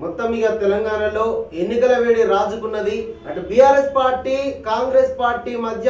మొత్తం ఇక తెలంగాణలో ఎన్నికల వేడి రాజుకున్నది అటు బీఆర్ఎస్ పార్టీ కాంగ్రెస్ పార్టీ మధ్య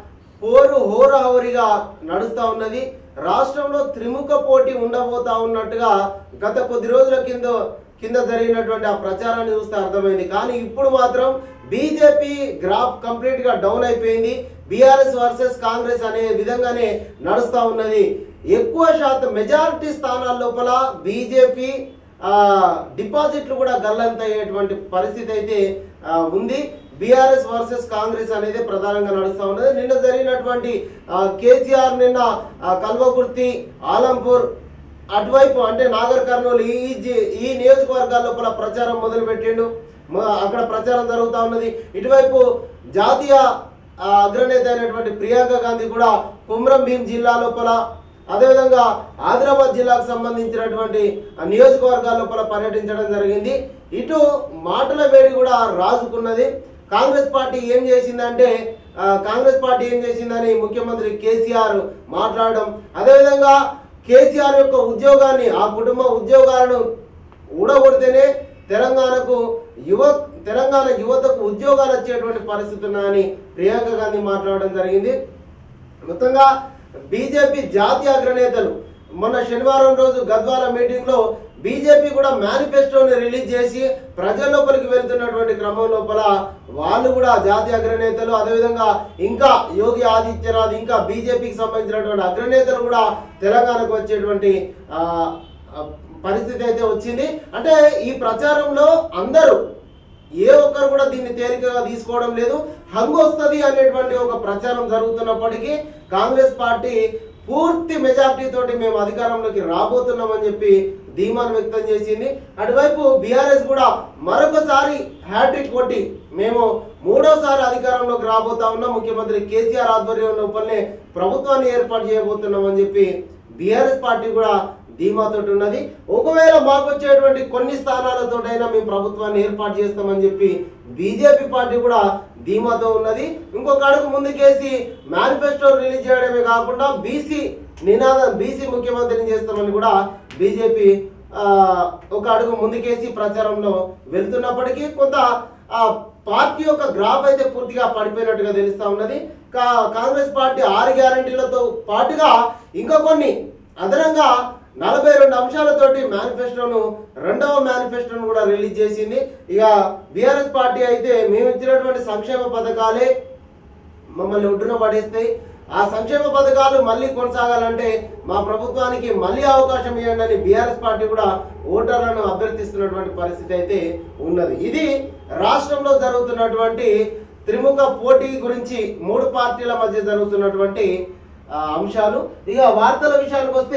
పోరు హోరాహోరీగా నడుస్తా ఉన్నది రాష్ట్రంలో త్రిముఖ పోటీ ఉండబోతా ఉన్నట్టుగా గత కొద్ది రోజుల కింద కింద జరిగినటువంటి ఆ ప్రచారాన్ని చూస్తే అర్థమైంది కానీ ఇప్పుడు మాత్రం బీజేపీ గ్రాఫ్ కంప్లీట్ గా డౌన్ అయిపోయింది బీఆర్ఎస్ వర్సెస్ కాంగ్రెస్ అనే విధంగానే నడుస్తా ఉన్నది ఎక్కువ శాతం మెజారిటీ స్థానాల లోపల బీజేపీ ఆ, డిపాజిట్లు కూడా గల్లంతయ్యేటువంటి పరిస్థితి అయితే ఆ, ఉంది బీఆర్ఎస్ వర్సెస్ కాంగ్రెస్ అనేది ప్రధానంగా నడుస్తూ ఉన్నది నిన్న జరిగినటువంటి ఆ, కేసీఆర్ నిన్న ఆ, కల్వకుర్తి ఆలంపూర్ అటువైపు అంటే నాగర్ కర్నూలు ఈ జి- ఈ నియోజకవర్గాల లోపల ప్రచారం మొదలు పెట్టిండు మ- అక్కడ ప్రచారం జరుగుతూ ఉన్నది ఇటువైపు జాతీయ ఆ, అగ్రనేత అయినటువంటి ప్రియాంక గాంధీ కూడా కుమ్రం భీం జిల్లా లోపల అదేవిధంగా ఆదిలాబాద్ జిల్లాకు సంబంధించినటువంటి ఆ నియోజకవర్గాల లోపల పర్యటించడం జరిగింది ఇటు మాటల వేడి కూడా రాజుకున్నది కాంగ్రెస్ పార్టీ ఏం చేసిందంటే ఆ, కాంగ్రెస్ పార్టీ ఏం చేసిందని ముఖ్యమంత్రి కేసీఆర్ మాట్లాడడం అదేవిధంగా కేసీఆర్ యొక్క ఉద్యోగాన్ని ఆ కుటుంబ ఉద్యోగాలను ఊడగొడితేనే తెలంగాణకు యువ తెలంగాణ యువతకు ఉద్యోగాలు వచ్చేటువంటి పరిస్థితి ఉన్నాయని ప్రియాంక గాంధీ మాట్లాడడం జరిగింది మొత్తంగా బీజేపీ జాతీయ అగ్రనేతలు మొన్న శనివారం రోజు గద్వాల మీటింగ్ లో బీజేపీ కూడా మేనిఫెస్టోని రిలీజ్ చేసి ప్రజల లోపలికి వెళ్తున్నటువంటి క్రమం లోపల వాళ్ళు కూడా జాతీయ అగ్రనేతలు అదేవిధంగా ఇంకా యోగి ఆదిత్యనాథ్ ఇంకా బీజేపీకి సంబంధించినటువంటి అగ్రనేతలు కూడా తెలంగాణకు వచ్చేటువంటి ఆ, ఆ, పరిస్థితి అయితే వచ్చింది అంటే ఈ ప్రచారంలో అందరూ ఏ ఒక్కరు కూడా దీన్ని తేలికగా తీసుకోవడం లేదు హంగు వస్తుంది అనేటువంటి ఒక ప్రచారం జరుగుతున్నప్పటికీ కాంగ్రెస్ పార్టీ పూర్తి మెజార్టీ తోటి మేము అధికారంలోకి రాబోతున్నామని చెప్పి ధీమాను వ్యక్తం చేసింది అటువైపు బీఆర్ఎస్ కూడా మరొకసారి హ్యాట్రిక్ కొట్టి మేము మూడోసారి అధికారంలోకి రాబోతా ఉన్నాం ముఖ్యమంత్రి కేసీఆర్ ఆధ్వర్యం లోపలనే ప్రభుత్వాన్ని ఏర్పాటు చేయబోతున్నామని చెప్పి బీఆర్ఎస్ పార్టీ కూడా ధీమాతోటి ఉన్నది ఒకవేళ మాకు వచ్చేటువంటి కొన్ని స్థానాలతోటైనా మేము ప్రభుత్వాన్ని ఏర్పాటు చేస్తామని చెప్పి బీజేపీ పార్టీ కూడా ధీమాతో ఉన్నది ఇంకొక అడుగు ముందుకేసి మేనిఫెస్టో రిలీజ్ చేయడమే కాకుండా బీసీ నినాదం బీసీ ముఖ్యమంత్రిని చేస్తామని కూడా బీజేపీ ఆ, ఒక అడుగు ముందుకేసి ప్రచారంలో వెళ్తున్నప్పటికీ కొంత ఆ పార్టీ యొక్క గ్రాఫ్ అయితే పూర్తిగా పడిపోయినట్టుగా తెలుస్తా ఉన్నది కా- కాంగ్రెస్ పార్టీ ఆరు గ్యారంటీలతో పాటుగా ఇంకా కొన్ని అదనంగా నలభై రెండు అంశాలతోటి మేనిఫెస్టోను రెండవ మేనిఫెస్టోను కూడా రిలీజ్ చేసింది ఇక బీఆర్ఎస్ పార్టీ అయితే మేము ఇచ్చినటువంటి సంక్షేమ పథకాలే మమ్మల్ని ఒడ్డున పడేస్తాయి ఆ సంక్షేమ పథకాలు మళ్ళీ కొనసాగాలంటే మా ప్రభుత్వానికి మళ్ళీ అవకాశం ఇవ్వండి అని బీఆర్ఎస్ పార్టీ కూడా ఓటర్లను అభ్యర్థిస్తున్నటువంటి పరిస్థితి అయితే ఉన్నది ఇది రాష్ట్రంలో జరుగుతున్నటువంటి త్రిముఖ పోటీ గురించి మూడు పార్టీల మధ్య జరుగుతున్నటువంటి ఆ, అంశాలు ఇక వార్తల విషయానికి వస్తే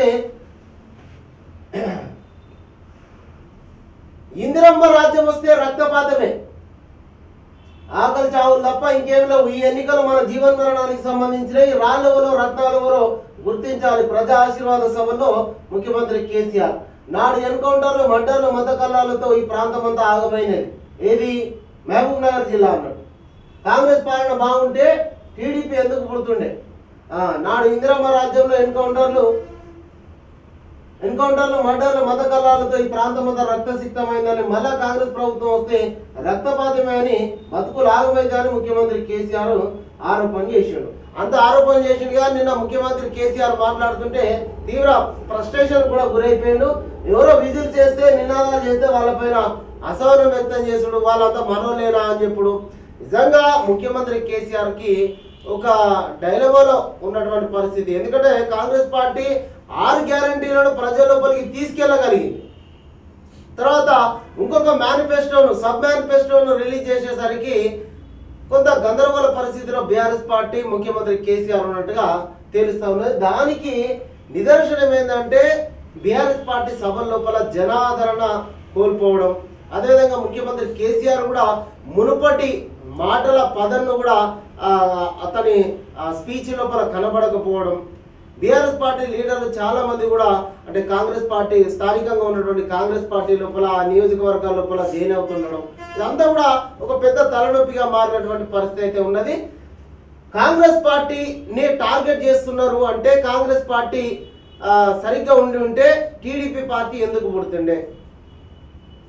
ఇందిరమ్మ రాజ్యం వస్తే రక్తపాతమే ఆకలి చావులు తప్ప ఇంకేం లేవు ఈ ఎన్నికలు మన జీవన్ మరణానికి సంబంధించినవి రాళ్ళెవరో రత్నాలెవరో గుర్తించాలి ప్రజా ఆశీర్వాద సభలో ముఖ్యమంత్రి కేసీఆర్ నాడు ఎన్కౌంటర్లు మడ్డర్లు మత కల్లాలతో ఈ ప్రాంతం అంతా ఆగమైనది ఏది మహబూబ్ నగర్ జిల్లా అన్నాడు కాంగ్రెస్ పాలన బాగుంటే టీడీపీ ఎందుకు పుడుతుండే ఆ, నాడు ఇందిరమ్మ రాజ్యంలో ఎన్కౌంటర్లు ఎన్కౌంటర్లు మర్డర్లు మత కల్లాలతో ఈ ప్రాంతం అంతా రక్తసిక్తమైందని మళ్ళా కాంగ్రెస్ ప్రభుత్వం వస్తే రక్తపాతమే అని బతుకులు ఆగమైందని ముఖ్యమంత్రి కేసీఆర్ ఆరోపణ చేసిండు అంత ఆరోపణ చేసిండు కానీ నిన్న ముఖ్యమంత్రి కేసీఆర్ మాట్లాడుతుంటే తీవ్ర ఫ్రస్ట్రేషన్ కూడా గురైపోయిండు ఎవరో విజిల్ చేస్తే నినాదాలు చేస్తే వాళ్ళపైన అసహనం వ్యక్తం చేసుడు వాళ్ళంతా మనోలేనా అని చెప్పుడు నిజంగా ముఖ్యమంత్రి కేసీఆర్ కి ఒక డైలమాలో ఉన్నటువంటి పరిస్థితి ఎందుకంటే కాంగ్రెస్ పార్టీ ఆరు గ్యారంటీలను ప్రజల లోపలికి తీసుకెళ్ళగలిగింది తర్వాత ఇంకొక మేనిఫెస్టోను సబ్ మేనిఫెస్టోను రిలీజ్ చేసేసరికి కొంత గందరగోళ పరిస్థితిలో బీఆర్ఎస్ పార్టీ ముఖ్యమంత్రి కేసీఆర్ ఉన్నట్టుగా తెలుస్తా ఉన్నది దానికి నిదర్శనం ఏంటంటే బీఆర్ఎస్ పార్టీ సభల లోపల జనాదరణ కోల్పోవడం అదేవిధంగా ముఖ్యమంత్రి కేసీఆర్ కూడా మునుపటి మాటల పదన్ను కూడా ఆ, అతని స్పీచ్ లోపల కనబడకపోవడం బీఆర్ఎస్ పార్టీ లీడర్లు చాలా మంది కూడా అంటే కాంగ్రెస్ పార్టీ స్థానికంగా ఉన్నటువంటి కాంగ్రెస్ పార్టీ లోపల ఆ నియోజకవర్గాల లోపల జైన్ అవుతుండడం ఇదంతా కూడా ఒక పెద్ద తలనొప్పిగా మారినటువంటి పరిస్థితి అయితే ఉన్నది కాంగ్రెస్ పార్టీని టార్గెట్ చేస్తున్నారు అంటే కాంగ్రెస్ పార్టీ ఆ, సరిగ్గా ఉండి ఉంటే టీడీపీ పార్టీ ఎందుకు పుడుతుండే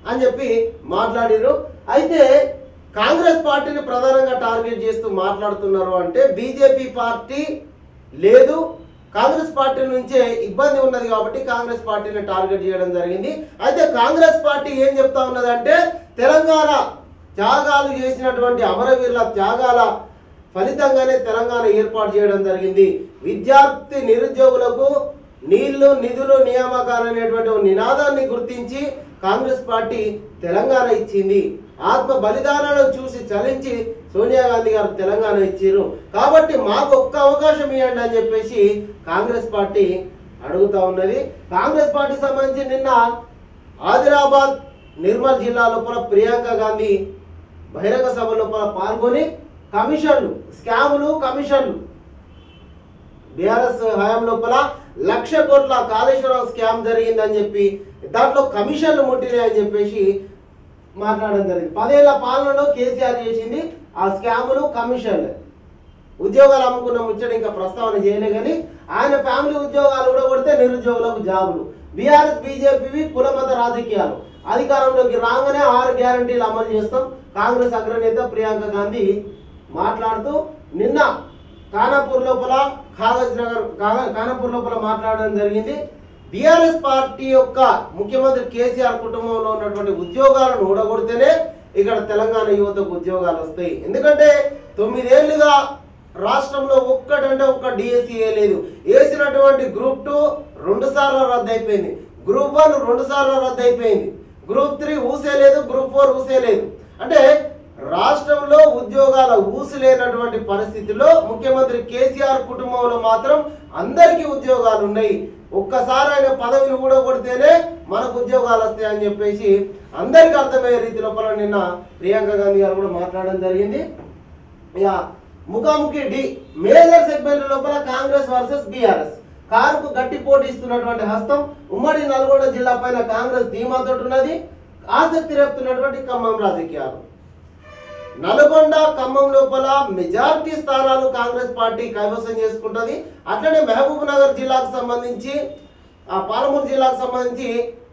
అని చెప్పి మాట్లాడిరు అయితే కాంగ్రెస్ పార్టీని ప్రధానంగా టార్గెట్ చేస్తూ మాట్లాడుతున్నారు అంటే బీజేపీ పార్టీ లేదు కాంగ్రెస్ పార్టీ నుంచే ఇబ్బంది ఉన్నది కాబట్టి కాంగ్రెస్ పార్టీని టార్గెట్ చేయడం జరిగింది అయితే కాంగ్రెస్ పార్టీ ఏం చెప్తా ఉన్నదంటే తెలంగాణ త్యాగాలు చేసినటువంటి అమరవీరుల త్యాగాల ఫలితంగానే తెలంగాణ ఏర్పాటు చేయడం జరిగింది విద్యార్థి నిరుద్యోగులకు నీళ్లు నిధులు నియామకాలు అనేటువంటి ఒక నినాదాన్ని గుర్తించి కాంగ్రెస్ పార్టీ తెలంగాణ ఇచ్చింది ఆత్మ బలిదానాలను చూసి చలించి సోనియా గాంధీ గారు తెలంగాణ ఇచ్చారు కాబట్టి మాకు ఒక్క అవకాశం ఇవ్వండి అని చెప్పేసి కాంగ్రెస్ పార్టీ అడుగుతా ఉన్నది కాంగ్రెస్ పార్టీ సంబంధించి నిన్న ఆదిలాబాద్ నిర్మల్ జిల్లా లోపల ప్రియాంక గాంధీ బహిరంగ సభ లోపల పాల్గొని కమిషన్లు స్కాములు కమిషన్లు బీఆర్ఎస్ హయాం లోపల లక్ష కోట్ల కాళేశ్వరం స్కామ్ జరిగిందని చెప్పి దాంట్లో కమిషన్లు ముట్టినాయని చెప్పేసి మాట్లాడడం జరిగింది పదేళ్ల పాలనలో కేసీఆర్ చేసింది ఆ స్కాములు కమిషన్లు ఉద్యోగాలు అమ్ముకున్న ముచ్చట ఇంకా ప్రస్తావన చేయలే కానీ ఆయన ఫ్యామిలీ ఉద్యోగాలు కూడా కొడితే నిరుద్యోగులకు జాబులు బీఆర్ఎస్ బీజేపీవి కులమత రాజకీయాలు అధికారంలోకి రాగానే ఆరు గ్యారంటీలు అమలు చేస్తాం కాంగ్రెస్ అగ్రనేత ప్రియాంక గాంధీ మాట్లాడుతూ నిన్న ఖానాపూర్ లోపల కాగజ్ నగర్ కాగా- ఖానాపూర్ లోపల మాట్లాడడం జరిగింది బీఆర్ఎస్ పార్టీ యొక్క ముఖ్యమంత్రి కేసీఆర్ కుటుంబంలో ఉన్నటువంటి ఉద్యోగాలను ఊడగొడితేనే ఇక్కడ తెలంగాణ యువతకు ఉద్యోగాలు వస్తాయి ఎందుకంటే తొమ్మిదేళ్లుగా రాష్ట్రంలో ఒక్కటంటే ఒక్క డిఎస్సీ లేదు వేసినటువంటి గ్రూప్ టూ రెండు సార్లు రద్దు అయిపోయింది గ్రూప్ వన్ రెండు సార్లు రద్దు అయిపోయింది గ్రూప్ త్రీ ఊసే లేదు గ్రూప్ ఫోర్ ఊసే లేదు అంటే రాష్ట్రంలో ఉద్యోగాల ఊసి లేనటువంటి పరిస్థితిలో ముఖ్యమంత్రి కేసీఆర్ కుటుంబంలో మాత్రం అందరికీ ఉద్యోగాలు ఉన్నాయి ఒక్కసారి ఆయన పదవిని కూడా కొడితేనే మనకు ఉద్యోగాలు వస్తాయని చెప్పేసి అందరికీ అర్థమయ్యే రీతి లోపల నిన్న ప్రియాంక గాంధీ గారు కూడా మాట్లాడడం జరిగింది ఇక ముఖాముఖి డి మేజర్ సెగ్మెంట్ లోపల కాంగ్రెస్ వర్సెస్ బీఆర్ఎస్ కారుకు గట్టి పోటీ ఇస్తున్నటువంటి హస్తం ఉమ్మడి నల్గొండ జిల్లా పైన కాంగ్రెస్ ధీమాతో ఉన్నది ఆసక్తి రేపుతున్నటువంటి ఖమ్మం రాజకీయాలు నల్గొండ ఖమ్మం లోపల మెజారిటీ స్థానాలు కాంగ్రెస్ పార్టీ కైవసం చేసుకుంటుంది అట్లనే మహబూబ్ నగర్ జిల్లాకు సంబంధించి ఆ పాలమూరు జిల్లాకు సంబంధించి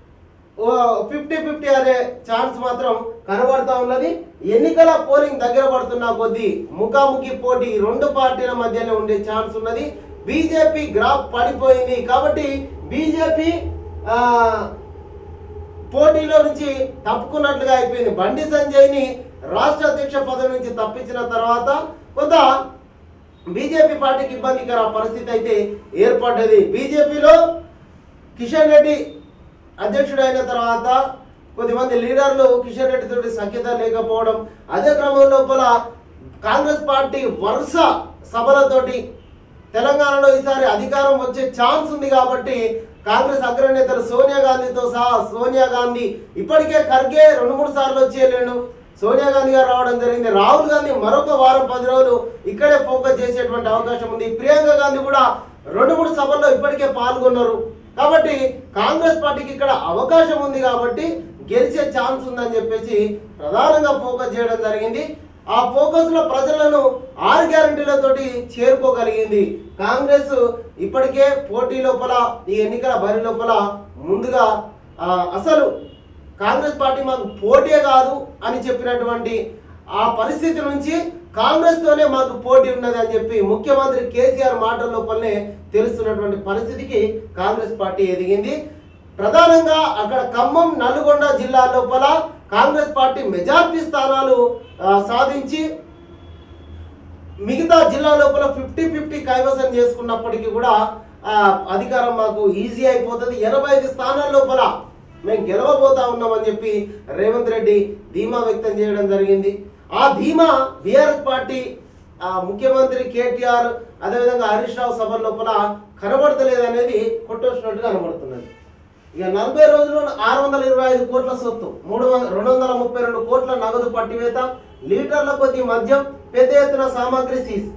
ఫిఫ్టీ ఫిఫ్టీ అనే ఛాన్స్ మాత్రం కనబడతా ఉన్నది ఎన్నికల పోలింగ్ దగ్గర పడుతున్న కొద్దీ ముఖాముఖి పోటీ రెండు పార్టీల మధ్యనే ఉండే ఛాన్స్ ఉన్నది బీజేపీ గ్రాఫ్ పడిపోయింది కాబట్టి బీజేపీ పోటీలో నుంచి తప్పుకున్నట్లుగా అయిపోయింది బండి సంజయ్ని రాష్ట్ర అధ్యక్ష పదవి నుంచి తప్పించిన తర్వాత కొంత బీజేపీ పార్టీకి ఇబ్బందికర పరిస్థితి అయితే ఏర్పడ్డది బీజేపీలో కిషన్ రెడ్డి అధ్యక్షుడు అయిన తర్వాత కొద్దిమంది లీడర్లు కిషన్ రెడ్డి తోటి సఖ్యత లేకపోవడం అదే క్రమం లోపల కాంగ్రెస్ పార్టీ వరుస సభలతోటి తెలంగాణలో ఈసారి అధికారం వచ్చే ఛాన్స్ ఉంది కాబట్టి కాంగ్రెస్ అగ్రనేతలు సోనియా గాంధీతో సహా సోనియా గాంధీ ఇప్పటికే ఖర్గే రెండు మూడు సార్లు వచ్చేయలేడు సోనియా గాంధీ గారు రావడం జరిగింది రాహుల్ గాంధీ మరొక వారం పది రోజులు ఇక్కడే ఫోకస్ చేసేటువంటి అవకాశం ఉంది ప్రియాంక గాంధీ కూడా రెండు మూడు సభల్లో ఇప్పటికే పాల్గొన్నారు కాబట్టి కాంగ్రెస్ పార్టీకి ఇక్కడ అవకాశం ఉంది కాబట్టి గెలిచే ఛాన్స్ ఉందని చెప్పేసి ప్రధానంగా ఫోకస్ చేయడం జరిగింది ఆ ఫోకస్ లో ప్రజలను ఆరు గ్యారంటీలతోటి చేరుకోగలిగింది కాంగ్రెస్ ఇప్పటికే పోటీ లోపల ఈ ఎన్నికల బరి లోపల ముందుగా ఆ, అసలు కాంగ్రెస్ పార్టీ మాకు పోటీ కాదు అని చెప్పినటువంటి ఆ పరిస్థితి నుంచి కాంగ్రెస్ తోనే మాకు పోటీ ఉన్నది అని చెప్పి ముఖ్యమంత్రి కేసీఆర్ మాటల లోపలనే తెలుస్తున్నటువంటి పరిస్థితికి కాంగ్రెస్ పార్టీ ఎదిగింది ప్రధానంగా అక్కడ ఖమ్మం నల్గొండ జిల్లా లోపల కాంగ్రెస్ పార్టీ మెజార్టీ స్థానాలు ఆ, సాధించి మిగతా జిల్లా లోపల ఫిఫ్టీ ఫిఫ్టీ కైవసం చేసుకున్నప్పటికీ కూడా ఆ, అధికారం మాకు ఈజీ అయిపోతుంది ఎనభై ఐదు స్థానాల లోపల మేము గెలవబోతా ఉన్నామని చెప్పి రేవంత్ రెడ్డి ధీమా వ్యక్తం చేయడం జరిగింది ఆ ధీమా బీఆర్ఎస్ పార్టీ ఆ, ముఖ్యమంత్రి కేటీఆర్ అదేవిధంగా హరీష్ రావు సభ లోపల కనబడతలేదు అనేది కొట్టొచ్చినట్టుగా కనబడుతున్నది ఇక నలభై రోజులు ఆరు వందల ఇరవై ఐదు కోట్ల సొత్తు మూడు వందల రెండు వందల ముప్పై రెండు కోట్ల నగదు పట్టివేత లీటర్ల కొద్ది మద్యం పెద్ద ఎత్తున సామాగ్రి సీజ్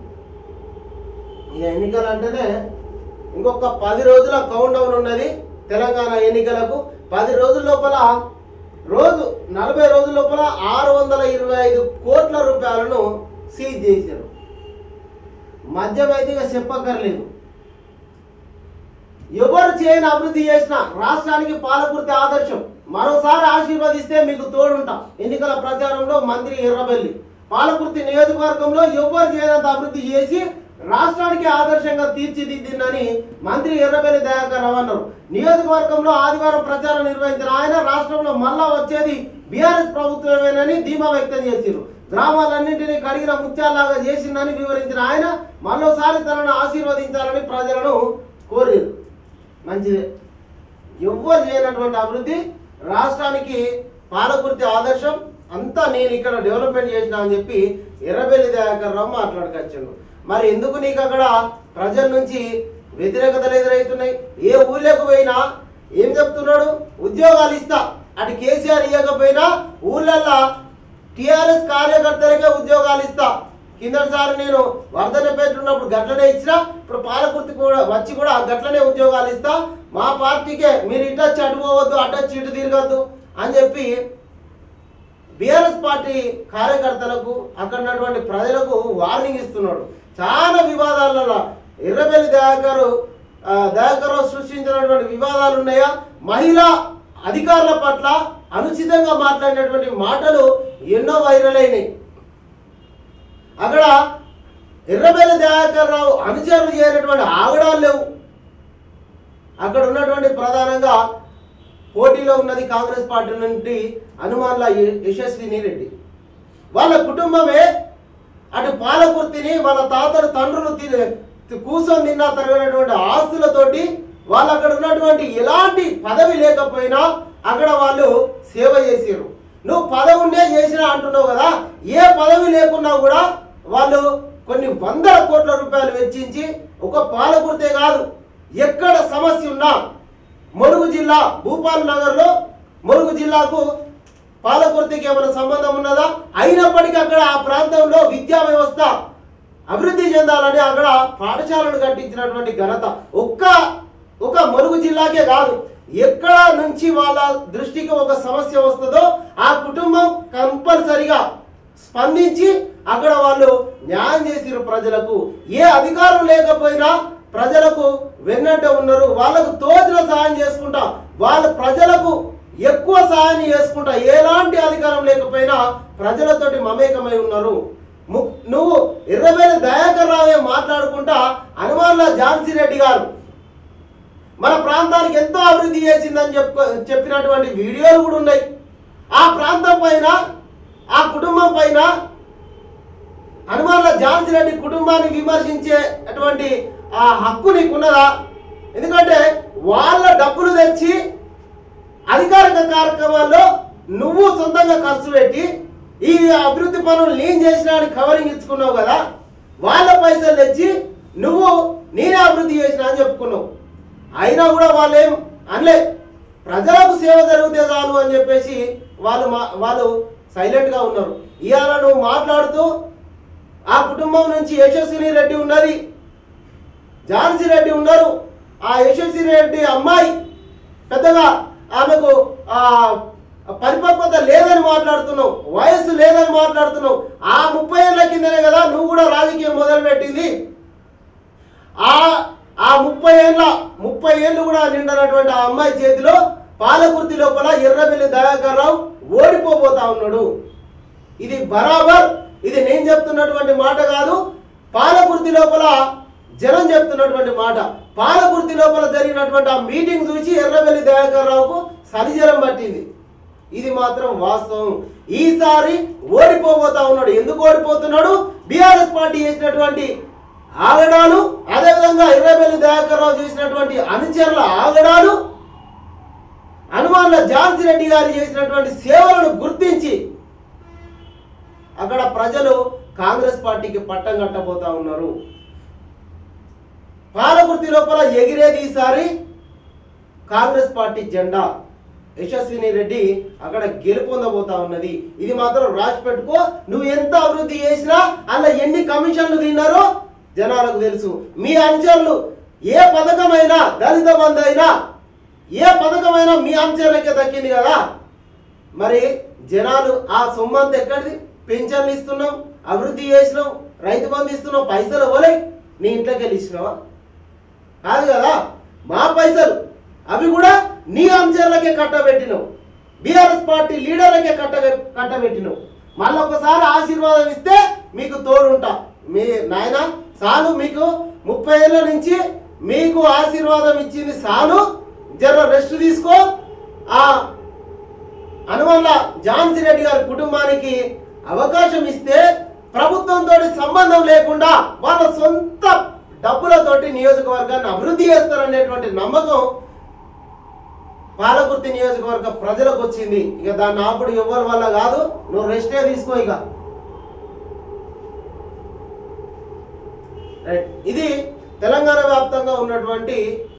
ఇక ఎన్నికలు అంటేనే ఇంకొక పది రోజుల కౌంట్ డౌన్ ఉన్నది తెలంగాణ ఎన్నికలకు పది రోజుల లోపల రోజు నలభై రోజుల లోపల ఆరు వందల ఇరవై ఐదు కోట్ల రూపాయలను సీజ్ చేశారు మద్యం అయితే ఇక చెప్పక్కర్లేదు ఎవరు చేయని అభివృద్ధి చేసిన రాష్ట్రానికి పాలకుర్తి ఆదర్శం మరోసారి ఆశీర్వదిస్తే మీకు తోడుంటా ఎన్నికల ప్రచారంలో మంత్రి ఎర్రబెల్లి పాలకుర్తి నియోజకవర్గంలో ఎవ్వరు చేయనంత అభివృద్ధి చేసి రాష్ట్రానికి ఆదర్శంగా తీర్చిదిద్దిందని మంత్రి ఎర్రబెల్లి దయాకర్ రావు అన్నారు నియోజకవర్గంలో ఆదివారం ప్రచారం నిర్వహించిన ఆయన రాష్ట్రంలో మళ్ళా వచ్చేది బీఆర్ఎస్ ప్రభుత్వమేనని ధీమా వ్యక్తం చేశారు గ్రామాలన్నింటినీ కడిగిన ముత్యాలాగా చేసిందని వివరించిన ఆయన మరోసారి తనను ఆశీర్వదించాలని ప్రజలను కోరారు మంచిదే ఎవ్వరు చేయనటువంటి అభివృద్ధి రాష్ట్రానికి పాలకుర్తి ఆదర్శం అంతా నేను ఇక్కడ డెవలప్మెంట్ చేసిన అని చెప్పి ఎర్రబెల్లి దయాకర్ రావు మాట్లాడుకొచ్చాడు మరి ఎందుకు నీకు అక్కడ ప్రజల నుంచి వ్యతిరేకతలు ఎదురవుతున్నాయి ఏ ఊళ్ళోకి పోయినా ఏం చెప్తున్నాడు ఉద్యోగాలు ఇస్తా అటు కేసీఆర్ ఇవ్వకపోయినా ఊళ్ళల్లో టిఆర్ఎస్ కార్యకర్తలకే ఉద్యోగాలు ఇస్తా కిందసారి నేను వర్ధనపేట ఉన్నప్పుడు గట్లనే ఇచ్చినా ఇప్పుడు పాలకుర్తి కూడా వచ్చి కూడా గట్లనే ఉద్యోగాలు ఇస్తా మా పార్టీకే మీరు ఇటు వచ్చి అటు పోవద్దు అటు వచ్చి ఇటు తిరగద్దు అని చెప్పి బీఆర్ఎస్ పార్టీ కార్యకర్తలకు అక్కడ ఉన్నటువంటి ప్రజలకు వార్నింగ్ ఇస్తున్నాడు చాలా వివాదాలలో ఎర్రబెల్లి దయాకర్ ఆ, దయాకర్ రావు సృష్టించినటువంటి వివాదాలు ఉన్నాయా మహిళా అధికారుల పట్ల అనుచితంగా మాట్లాడినటువంటి మాటలు ఎన్నో వైరల్ అయినాయి అక్కడ ఎర్రబెల్లి దయాకర్ రావు అనుచరులు చేయనటువంటి ఆగడాలు లేవు అక్కడ ఉన్నటువంటి ప్రధానంగా పోటీలో ఉన్నది కాంగ్రెస్ పార్టీ నుండి హనుమాన్ల య- యశస్విని రెడ్డి వాళ్ళ కుటుంబమే అటు పాలకుర్తిని వాళ్ళ తాతలు తండ్రులు తిని కూర్చొని తిన్నా తరగనటువంటి ఆస్తులతోటి వాళ్ళు అక్కడ ఉన్నటువంటి ఎలాంటి పదవి లేకపోయినా అక్కడ వాళ్ళు సేవ చేసారు నువ్వు పదవునే చేసినా అంటున్నావు కదా ఏ పదవి లేకున్నా కూడా వాళ్ళు కొన్ని వందల కోట్ల రూపాయలు వెచ్చించి ఒక పాలకుర్తే కాదు ఎక్కడ సమస్య ఉన్నా ములుగు జిల్లా భూపాల్ నగర్లో ములుగు జిల్లాకు పాలకుర్తికి ఏమైనా సంబంధం ఉన్నదా అయినప్పటికీ అక్కడ ఆ ప్రాంతంలో విద్యా వ్యవస్థ అభివృద్ధి చెందాలని అక్కడ పాఠశాలను కట్టించినటువంటి ఘనత ఒక్క ఒక ములుగు జిల్లాకే కాదు ఎక్కడ నుంచి వాళ్ళ దృష్టికి ఒక సమస్య వస్తుందో ఆ కుటుంబం కంపల్సరిగా స్పందించి అక్కడ వాళ్ళు న్యాయం చేసిరు ప్రజలకు ఏ అధికారం లేకపోయినా ప్రజలకు వెన్నంటే ఉన్నారు వాళ్ళకు తోచిన సహాయం చేసుకుంటా వాళ్ళ ప్రజలకు ఎక్కువ సహాయం చేసుకుంటా ఎలాంటి అధికారం లేకపోయినా ప్రజలతోటి మమేకమై ఉన్నారు ము- నువ్వు ఎర్రబెల్లి దయాకర్ రావే మాట్లాడుకుంటా హనుమాన్ల ఝాన్సీ రెడ్డి గారు మన ప్రాంతానికి ఎంతో అభివృద్ధి చేసిందని చెప్ప చెప్పినటువంటి వీడియోలు కూడా ఉన్నాయి ఆ ప్రాంతం పైన ఆ కుటుంబం పైన హనుమాన్ల ఝాన్సీ రెడ్డి కుటుంబాన్ని విమర్శించేటువంటి ఆ హక్కు నీకున్నదా ఎందుకంటే వాళ్ళ డబ్బులు తెచ్చి అధికారిక కార్యక్రమాల్లో నువ్వు సొంతంగా ఖర్చు పెట్టి ఈ అభివృద్ధి పనులు నేను చేసిన అని కవరింగ్ ఇచ్చుకున్నావు కదా వాళ్ళ పైసలు తెచ్చి నువ్వు నేనే అభివృద్ధి చేసిన అని చెప్పుకున్నావు అయినా కూడా వాళ్ళు ఏం అనలే ప్రజలకు సేవ జరిగితే చాలు అని చెప్పేసి వాళ్ళు మా వాళ్ళు సైలెంట్గా ఉన్నారు ఇవాళ నువ్వు మాట్లాడుతూ ఆ కుటుంబం నుంచి యశస్విని రెడ్డి ఉన్నది ఝాన్సీ రెడ్డి ఉన్నారు ఆ యశస్విని రెడ్డి అమ్మాయి పెద్దగా ఆమెకు ఆ పరిపక్వత లేదని మాట్లాడుతున్నావు వయస్సు లేదని మాట్లాడుతున్నావు ఆ ముప్పై ఏళ్ళ కిందనే కదా నువ్వు కూడా రాజకీయం మొదలుపెట్టింది ఆ ఆ ముప్పై ఏళ్ళ ముప్పై ఏళ్ళు కూడా నిండనటువంటి ఆ అమ్మాయి చేతిలో పాలకుర్తి లోపల ఎర్రబెల్లి దయాకర్ రావు ఓడిపోబోతా ఉన్నాడు ఇది బరాబర్ ఇది నేను చెప్తున్నటువంటి మాట కాదు పాలకుర్తి లోపల జనం చెప్తున్నటువంటి మాట పాలకుర్తి లోపల జరిగినటువంటి ఆ మీటింగ్ చూసి ఎర్రబెల్లి దయాకర్ రావుకు సరిజరం పట్టింది ఇది మాత్రం వాస్తవం ఈసారి ఓడిపోబోతా ఉన్నాడు ఎందుకు ఓడిపోతున్నాడు బీఆర్ఎస్ పార్టీ చేసినటువంటి ఆగడాలు అదేవిధంగా ఎర్రబెల్లి దయాకర్ రావు చేసినటువంటి అనుచరుల ఆగడాలు హనుమాన్ల ఝాన్సీ రెడ్డి గారు చేసినటువంటి సేవలను గుర్తించి అక్కడ ప్రజలు కాంగ్రెస్ పార్టీకి పట్టం కట్టబోతా ఉన్నారు పాలకుర్తి లోపల ఎగిరేది ఈసారి కాంగ్రెస్ పార్టీ జెండా యశస్విని రెడ్డి అక్కడ గెలుపొందబోతా ఉన్నది ఇది మాత్రం రాసి పెట్టుకో నువ్వు ఎంత అభివృద్ధి చేసినా అలా ఎన్ని కమిషన్లు తిన్నారో జనాలకు తెలుసు మీ అనుచరులు ఏ పథకమైనా దళిత బంధు అయినా ఏ పథకమైనా మీ అనుచరులకే దక్కింది కదా మరి జనాలు ఆ సొమ్మంతా ఎక్కడిది పెన్షన్లు ఇస్తున్నాం అభివృద్ధి చేసినాం రైతు బంధు ఇస్తున్నాం పైసలు ఇవ్వలే నీ ఇంట్లోకి వెళ్ళి ఇచ్చినావా కాదు కదా మా పైసలు అవి కూడా నీ అంశాలకే కట్టబెట్టినావు బీఆర్ఎస్ పార్టీ లీడర్లకే కట్ట కట్టబెట్టినావు మళ్ళీ ఒకసారి ఆశీర్వాదం ఇస్తే మీకు తోడుంటా మీ నాయన చాలు మీకు ముప్పై ఏళ్ళ నుంచి మీకు ఆశీర్వాదం ఇచ్చింది చాలు జర రెస్ట్ తీసుకో ఆ అనువల్ల ఝాన్సీ రెడ్డి గారి కుటుంబానికి అవకాశం ఇస్తే ప్రభుత్వంతో సంబంధం లేకుండా వాళ్ళ సొంత డబ్బులతోటి నియోజకవర్గాన్ని అభివృద్ధి చేస్తారనేటువంటి నమ్మకం పాలకుర్తి నియోజకవర్గ ప్రజలకు వచ్చింది ఇక దాన్ని ఆపుడు ఎవరి వల్ల కాదు నువ్వు రెస్టే తీసుకో ఇక రైట్ ఇది తెలంగాణ వ్యాప్తంగా ఉన్నటువంటి